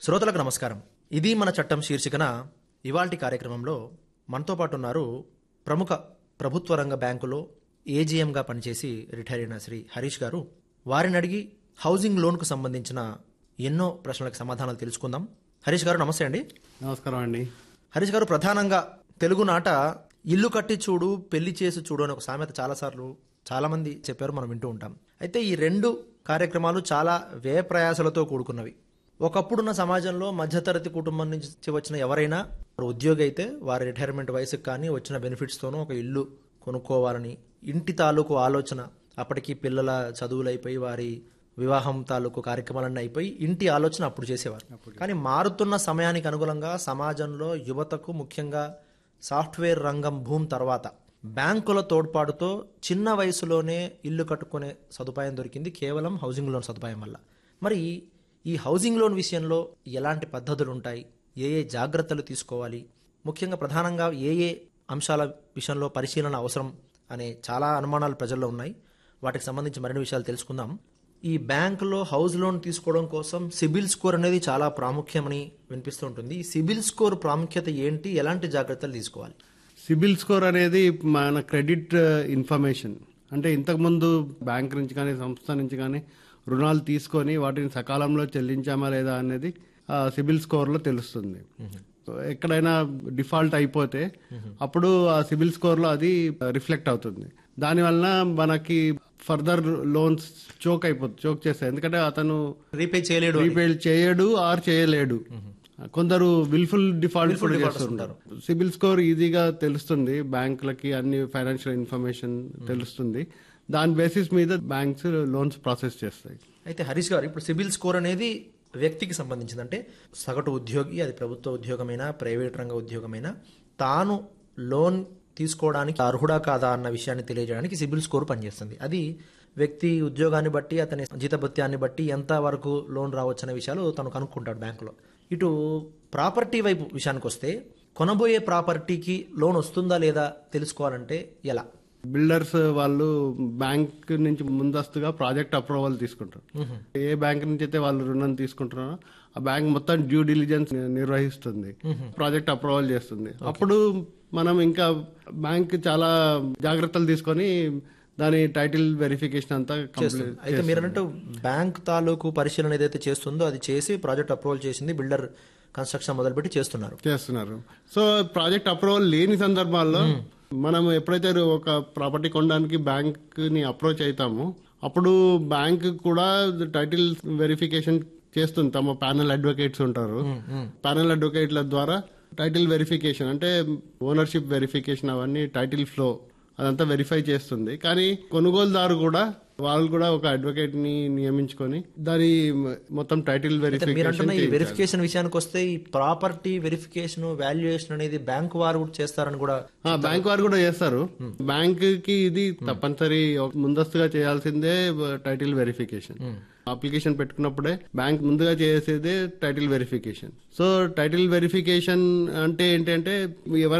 శ్రోతలకు నమస్కారం ఇది మన చట్టం శీర్షికన ఇవాల్టి కార్యక్రమంలో మనతో పాటు ఉన్నారు ప్రముఖ ప్రభుత్వ రంగ బ్యాంకులో ఏజీఎంగా పనిచేసి రిటైర్ అయిన శ్రీ హరీష్ గారు వారిని అడిగి హౌసింగ్ లోన్కు సంబంధించిన ఎన్నో ప్రశ్నలకు సమాధానాలు తెలుసుకుందాం హరీష్ గారు నమస్తే అండి నమస్కారం అండి హరీష్ గారు ప్రధానంగా తెలుగు నాట ఇల్లు కట్టి చూడు పెళ్లి చేసి చూడు అని ఒక సామెత చాలాసార్లు చాలా మంది చెప్పారు మనం వింటూ ఉంటాం అయితే ఈ రెండు కార్యక్రమాలు చాలా వ్యయ ప్రయాసలతో కూడుకున్నవి ఒకప్పుడున్న సమాజంలో మధ్యతరగతి కుటుంబం నుంచి వచ్చిన ఎవరైనా వారు ఉద్యోగి అయితే వారి రిటైర్మెంట్ వయసుకు కానీ వచ్చిన బెనిఫిట్స్తోనూ ఒక ఇల్లు కొనుక్కోవాలని ఇంటి తాలూకు ఆలోచన అప్పటికి పిల్లల చదువులు అయిపోయి వారి వివాహం తాలూకు కార్యక్రమాలన్నీ అయిపోయి ఇంటి ఆలోచన అప్పుడు చేసేవారు కానీ మారుతున్న సమయానికి అనుగుణంగా సమాజంలో యువతకు ముఖ్యంగా సాఫ్ట్వేర్ రంగం భూమి తర్వాత బ్యాంకుల తోడ్పాటుతో చిన్న వయసులోనే ఇల్లు కట్టుకునే సదుపాయం దొరికింది కేవలం హౌసింగ్ లోన్ సదుపాయం వల్ల మరి ఈ హౌసింగ్ లోన్ విషయంలో ఎలాంటి పద్ధతులు ఉంటాయి ఏ ఏ జాగ్రత్తలు తీసుకోవాలి ముఖ్యంగా ప్రధానంగా ఏ ఏ అంశాల విషయంలో పరిశీలన అవసరం అనే చాలా అనుమానాలు ప్రజల్లో ఉన్నాయి వాటికి సంబంధించి మరిన్ని విషయాలు తెలుసుకుందాం ఈ బ్యాంకులో హౌస్ లోన్ తీసుకోవడం కోసం సిబిల్ స్కోర్ అనేది చాలా ప్రాముఖ్యమని వినిపిస్తూ ఉంటుంది ఈ సిబిల్ స్కోర్ ప్రాముఖ్యత ఏంటి ఎలాంటి జాగ్రత్తలు తీసుకోవాలి సిబిల్ స్కోర్ అనేది మన క్రెడిట్ ఇన్ఫర్మేషన్ అంటే ఇంతకుముందు బ్యాంక్ నుంచి కానీ సంస్థ నుంచి కానీ రుణాలు తీసుకొని వాటిని సకాలంలో చెల్లించామా లేదా అనేది ఆ సిబిల్ స్కోర్లో తెలుస్తుంది ఎక్కడైనా డిఫాల్ట్ అయిపోతే అప్పుడు ఆ సిబిల్ స్కోర్లో అది రిఫ్లెక్ట్ అవుతుంది దానివల్ల మనకి ఫర్దర్ లోన్స్ చోక్ అయిపోతుంది చోక్ చేస్తాయి ఎందుకంటే అతను రీపే చేయలేడు అని. రీపేడ్ చేయడు ఆర్ చేయలేడు కొందరు విల్ఫుల్ డిఫాల్ట్ కూడా చేస్తుంటారు సిబిల్ స్కోర్ ఈజీగా తెలుస్తుంది బ్యాంకులకి అన్ని ఫైనాన్షియల్ ఇన్ఫర్మేషన్ తెలుస్తుంది దాని బేసిస్ మీద బ్యాంక్స్ లోన్స్ ప్రాసెస్ చేస్తాయి అయితే హరీష్ గారు ఇప్పుడు సిబిల్ స్కోర్ అనేది వ్యక్తికి సంబంధించింది అంటే సగటు ఉద్యోగి అది ప్రభుత్వ ఉద్యోగమైనా ప్రైవేట్ రంగ ఉద్యోగమైనా తాను లోన్ తీసుకోవడానికి అర్హుడా కాదా అన్న విషయాన్ని తెలియజేయడానికి సిబిల్ స్కోర్ పనిచేస్తుంది అది వ్యక్తి ఉద్యోగాన్ని బట్టి అతని జీతభత్యాన్ని బట్టి ఎంత వరకు లోన్ రావచ్చు అనే విషయాలు తను కనుక్కుంటాడు బ్యాంకులో ఇటు ప్రాపర్టీ వైపు విషయానికి వస్తే కొనబోయే ప్రాపర్టీకి లోన్ వస్తుందా లేదా తెలుసుకోవాలంటే ఎలా బిల్డర్స్ వాళ్ళు బ్యాంక్ నుంచి ముందస్తుగా ప్రాజెక్ట్ అప్రూవల్ తీసుకుంటారు ఏ బ్యాంక్ నుంచి అయితే వాళ్ళు రుణం తీసుకుంటున్నారో ఆ బ్యాంక్ మొత్తం డ్యూ డిలిజెన్స్ నిర్వహిస్తుంది ప్రాజెక్ట్ అప్రూవల్ చేస్తుంది అప్పుడు మనం ఇంకా బ్యాంక్ చాలా జాగ్రత్తలు తీసుకొని దాని టైటిల్ వెరిఫికేషన్ అంతా కంప్లీట్ అయితే మీరు అన్నట్టు బ్యాంక్ తాలూకు పరిశీలన ఏదైతే చేస్తుందో అది చేసి ప్రాజెక్ట్ అప్రూవల్ చేసింది బిల్డర్ కన్స్ట్రక్షన్ మొదలుపెట్టి చేస్తున్నారు చేస్తున్నారు సో ప్రాజెక్ట్ అప్రూవల్ లేని సందర్భాల్లో మనం ఎప్పుడైతే ఒక ప్రాపర్టీ కొనడానికి బ్యాంక్ ని అప్రోచ్ అవుతామో అప్పుడు బ్యాంక్ కూడా టైటిల్ వెరిఫికేషన్ చేస్తుంది తమ ప్యానల్ అడ్వకేట్స్ ఉంటారు ప్యానల్ అడ్వకేట్ల ద్వారా టైటిల్ వెరిఫికేషన్ అంటే ఓనర్షిప్ వెరిఫికేషన్ అవన్నీ టైటిల్ ఫ్లో అదంతా వెరిఫై చేస్తుంది కానీ కొనుగోలుదారు కూడా వాళ్ళు కూడా ఒక అడ్వకేట్ ని నియమించుకొని దాని మొత్తం టైటిల్ మీరు వెరిఫికేషన్ అంటున్న ఈ వెరిఫికేషన్ విషయానికి వస్తే ఈ ప్రాపర్టీ వెరిఫికేషన్ వాల్యుయేషన్ అనేది బ్యాంక్ వారు కూడా చేస్తారని కూడా ఆ, బ్యాంక్ వారు కూడా చేస్తారు బ్యాంక్ కి ఇది తప్పనిసరి ఒక ముందస్తుగా చేయాల్సిందే టైటిల్ వెరిఫికేషన్ అప్లికేషన్ పెట్టుకున్నప్పుడే బ్యాంక్ ముందుగా చేసేదే title verification so title verification అంటే ఏంటంటే ఎవరైతే